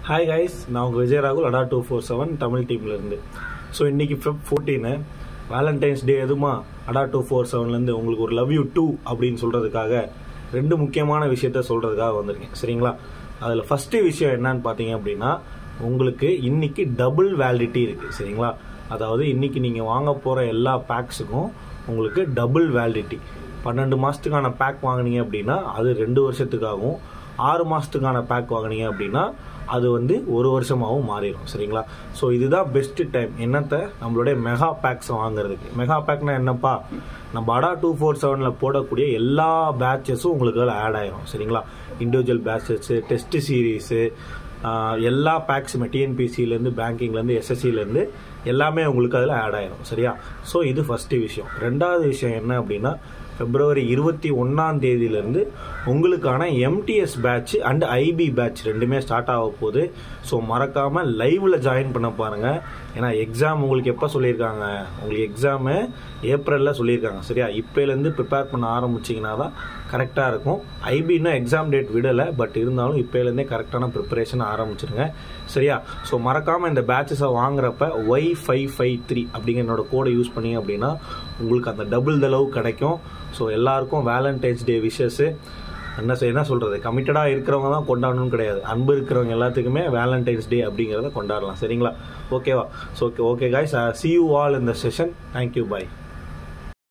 hi guys நான் உங்கள் விஜய் ராகுல் Adda two four seven Tamil டீம்லேருந்து ஸோ இன்றைக்கி ஃபெப் ஃபோர்டீனு வேலண்டைன்ஸ் டே எதுமா அடா டூ ஃபோர் செவன்லேருந்து உங்களுக்கு ஒரு லவ் யூ டூ அப்படின்னு சொல்கிறதுக்காக ரெண்டு முக்கியமான விஷயத்த சொல்கிறதுக்காக வந்திருக்கேன் சரிங்களா அதில் ஃபஸ்ட்டு விஷயம் என்னன்னு பார்த்தீங்க அப்படின்னா உங்களுக்கு இன்னைக்கு டபுள் வேலிடிட்டி இருக்குது சரிங்களா அதாவது இன்னைக்கு நீங்கள் வாங்க போகிற எல்லா பேக்ஸுக்கும் உங்களுக்கு டபுள் வேலிடிட்டி பன்னெண்டு மாதத்துக்கான பேக் வாங்குனீங்க அப்படின்னா அது ரெண்டு வருஷத்துக்காகவும் ஆறு மாதத்துக்கான பேக் வாங்குனீங்க அப்படின்னா அது வந்து ஒரு வருஷமாகவும் மாறிடும் சரிங்களா ஸோ இதுதான் பெஸ்ட்டு டைம் என்னத்தை நம்மளுடைய மெகா பேக்ஸை வாங்குறதுக்கு மெகா பேக்னா என்னப்பா நம்ம அடா டூ ஃபோர் செவனில் போடக்கூடிய எல்லா பேட்சஸும் உங்களுக்கு அதில் ஆட் ஆயிரும் சரிங்களா இண்டிவிஜுவல் பேட்சஸ்ஸு டெஸ்ட் சீரீஸு எல்லா பேக்ஸுமே டிஎன்பிசிலேருந்து பேங்கிங்லேருந்து எஸ்எஸ்சிலேருந்து எல்லாமே உங்களுக்கு அதில் ஆட் ஆயிரும் சரியா ஸோ இது ஃபஸ்ட்டு விஷயம் ரெண்டாவது விஷயம் என்ன அப்படின்னா பிப்ரவரி இருபத்தி ஒன்றாம் தேதியிலேருந்து உங்களுக்கான MTS batch and IP batch ரெண்டுமே ஸ்டார்ட் ஆக போகுது ஸோ மறக்காமல் லைவில் ஜாயின் பண்ண பாருங்கள் ஏன்னா எக்ஸாம் உங்களுக்கு எப்போ சொல்லியிருக்காங்க உங்களுக்கு எக்ஸாமு ஏப்ரலில் சொல்லியிருக்காங்க சரியா இப்போலேருந்து ப்ரிப்பேர் பண்ண ஆரம்பிச்சிங்கன்னா தான் கரெக்டாக இருக்கும் ஐபி இன்னும் எக்ஸாம் டேட் விடலை பட் இருந்தாலும் இப்போலேருந்தே கரெக்டான ப்ரிப்பரேஷன் ஆரம்பிச்சிருங்க சரியா ஸோ மறக்காமல் இந்த பேட்சஸை வாங்குறப்ப ஒய் ஃபைவ் ஃபைவ் த்ரீ அப்படிங்கிற என்னோட கோடை யூஸ் பண்ணீங்க அப்படின்னா உங்களுக்கு அந்த டபுள் தளவு கிடைக்கும் ஸோ எல்லாருக்கும் வேலண்டைன்ஸ் டே விஷஸ்ஸு என்ன செய் என்ன சொல்கிறது கமிட்டடாக இருக்கிறவங்க தான் கொண்டாடணும்னு கிடையாது அன்பு இருக்கிறவங்க எல்லாத்துக்குமே வேலண்டைன்ஸ் டே அப்படிங்கிறத கொண்டாடலாம் சரிங்களா ஓகேவா so okay okay guys see you all இந்த செஷன் தேங்க்யூ பாய்